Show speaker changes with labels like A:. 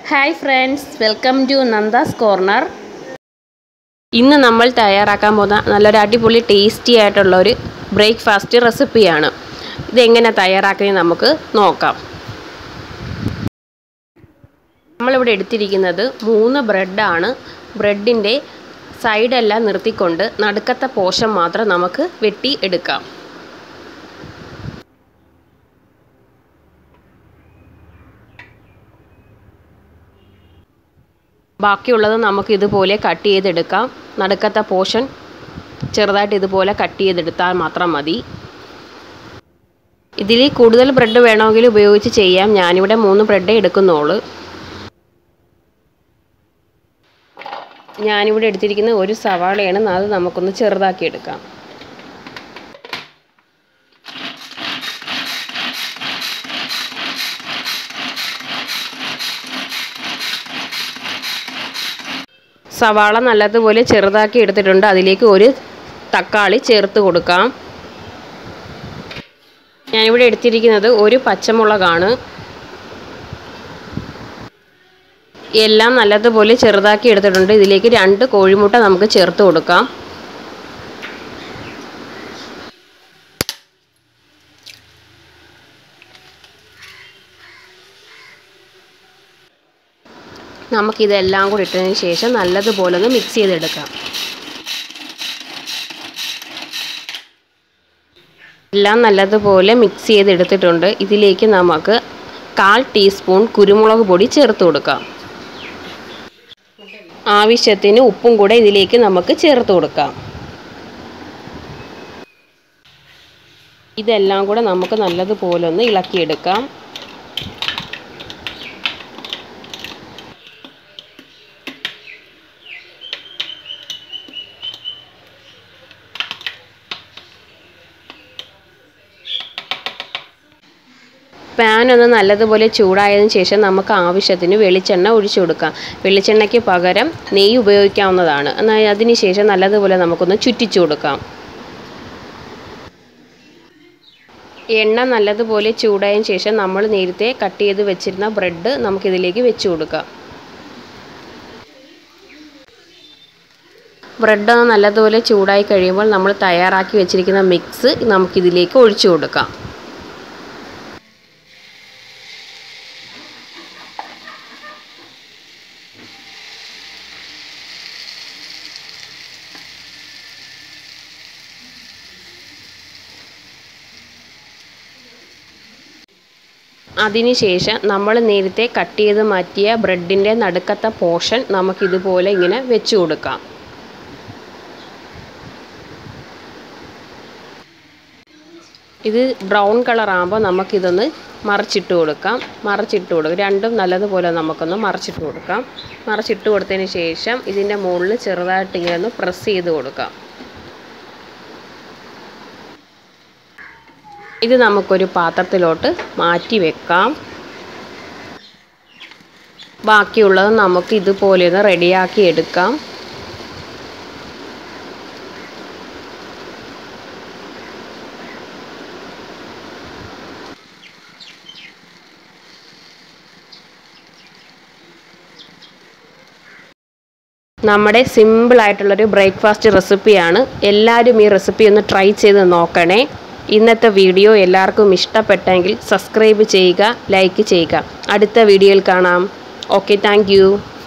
A: hi friends welcome to Nanda's corner ഇന്ന് നമ്മൾ തയ്യാറാക്കാൻ പോകുന്ന നല്ലൊരു അടിപൊളി ടേസ്റ്റി ആയിട്ടുള്ള ഒരു ബ്രേക്ക്ഫാസ്റ്റ് റെസിപ്പിയാണ് ഇതെങ്ങനെ തയ്യാറാക്കുന്നത് നമുക്ക് നോക്കാം നമ്മളിവിടെ എടുത്തിരിക്കുന്നത് മൂന്ന് ബ്രെഡാണ് ബ്രെഡിൻ്റെ സൈഡെല്ലാം നിർത്തിക്കൊണ്ട് നടുക്കത്തെ പോഷൻ മാത്രം നമുക്ക് വെട്ടി എടുക്കാം ബാക്കിയുള്ളത് നമുക്ക് ഇതുപോലെ കട്ട് ചെയ്തെടുക്കാം നടുക്കത്തെ പോർഷൻ ചെറുതായിട്ട് ഇതുപോലെ കട്ട് ചെയ്തെടുത്താൽ മാത്രം മതി ഇതിൽ കൂടുതൽ ബ്രെഡ് വേണമെങ്കിൽ ഉപയോഗിച്ച് ചെയ്യാം ഞാനിവിടെ മൂന്ന് ബ്രെഡേ എടുക്കുന്നുള്ളൂ ഞാനിവിടെ എടുത്തിരിക്കുന്ന ഒരു സവാളയാണ് അത് നമുക്കൊന്ന് ചെറുതാക്കി എടുക്കാം സവാള നല്ലതുപോലെ ചെറുതാക്കി എടുത്തിട്ടുണ്ട് അതിലേക്ക് ഒരു തക്കാളി ചേർത്ത് കൊടുക്കാം ഞാനിവിടെ എടുത്തിരിക്കുന്നത് ഒരു പച്ചമുളകാണ് എല്ലാം നല്ലതുപോലെ ചെറുതാക്കി എടുത്തിട്ടുണ്ട് ഇതിലേക്ക് രണ്ട് കോഴിമുട്ട നമുക്ക് ചേർത്ത് കൊടുക്കാം നമുക്കിതെല്ലാം കൂടി ഇട്ടതിന് ശേഷം നല്ലതുപോലെ ഒന്ന് മിക്സ് ചെയ്തെടുക്കാം എല്ലാം നല്ലതുപോലെ മിക്സ് ചെയ്തെടുത്തിട്ടുണ്ട് ഇതിലേക്ക് നമുക്ക് കാൽ ടീസ്പൂൺ കുരുമുളക് പൊടി ചേർത്ത് കൊടുക്കാം ആവശ്യത്തിന് ഉപ്പും കൂടെ ഇതിലേക്ക് നമുക്ക് ചേർത്ത് കൊടുക്കാം ഇതെല്ലാം കൂടെ നമുക്ക് നല്ലതുപോലെ ഒന്ന് ഇളക്കിയെടുക്കാം പാൻ ഒന്ന് നല്ലതുപോലെ ചൂടായതിനു ശേഷം നമുക്ക് ആവശ്യത്തിന് വെളിച്ചെണ്ണ ഒഴിച്ചു കൊടുക്കാം വെളിച്ചെണ്ണയ്ക്ക് പകരം നെയ്യ് ഉപയോഗിക്കാവുന്നതാണ് എന്നാൽ അതിന് ശേഷം നല്ലതുപോലെ നമുക്കൊന്ന് ചുറ്റിച്ചു കൊടുക്കാം എണ്ണ നല്ലതുപോലെ ചൂടായതിനു ശേഷം നമ്മൾ നേരത്തെ കട്ട് ചെയ്ത് വെച്ചിരുന്ന ബ്രെഡ് നമുക്കിതിലേക്ക് വെച്ച് കൊടുക്കാം ബ്രെഡ് നല്ലതുപോലെ ചൂടായി കഴിയുമ്പോൾ നമ്മൾ തയ്യാറാക്കി വെച്ചിരിക്കുന്ന മിക്സ് നമുക്കിതിലേക്ക് ഒഴിച്ചു കൊടുക്കാം അതിനുശേഷം നമ്മൾ നേരത്തെ കട്ട് ചെയ്ത് മാറ്റിയ ബ്രെഡിൻ്റെ നടുക്കത്തെ പോർഷൻ നമുക്കിതുപോലെ ഇങ്ങനെ വെച്ച് കൊടുക്കാം ഇത് ബ്രൗൺ കളർ ആകുമ്പോൾ നമുക്കിതൊന്ന് മറിച്ചിട്ട് കൊടുക്കാം മറിച്ചിട്ട് കൊടുക്കാം രണ്ടും നല്ലതുപോലെ നമുക്കൊന്ന് മറിച്ചിട്ട് കൊടുക്കാം മറിച്ചിട്ട് കൊടുത്തതിന് ശേഷം ഇതിൻ്റെ മുകളിൽ ചെറുതായിട്ട് ഇങ്ങനെ ഒന്ന് പ്രസ് ചെയ്ത് കൊടുക്കാം ഇത് നമുക്കൊരു പാത്രത്തിലോട്ട് മാറ്റി വെക്കാം ബാക്കിയുള്ളത് നമുക്ക് ഇതുപോലെ ഒന്ന് റെഡിയാക്കി എടുക്കാം നമ്മുടെ സിമ്പിളായിട്ടുള്ളൊരു ബ്രേക്ക്ഫാസ്റ്റ് റെസിപ്പിയാണ് എല്ലാവരും ഈ റെസിപ്പി ഒന്ന് ട്രൈ ചെയ്ത് നോക്കണേ ഇന്നത്തെ വീഡിയോ എല്ലാവർക്കും ഇഷ്ടപ്പെട്ടെങ്കിൽ സബ്സ്ക്രൈബ് ചെയ്യുക ലൈക്ക് ചെയ്യുക അടുത്ത വീഡിയോയിൽ കാണാം ഓക്കെ താങ്ക്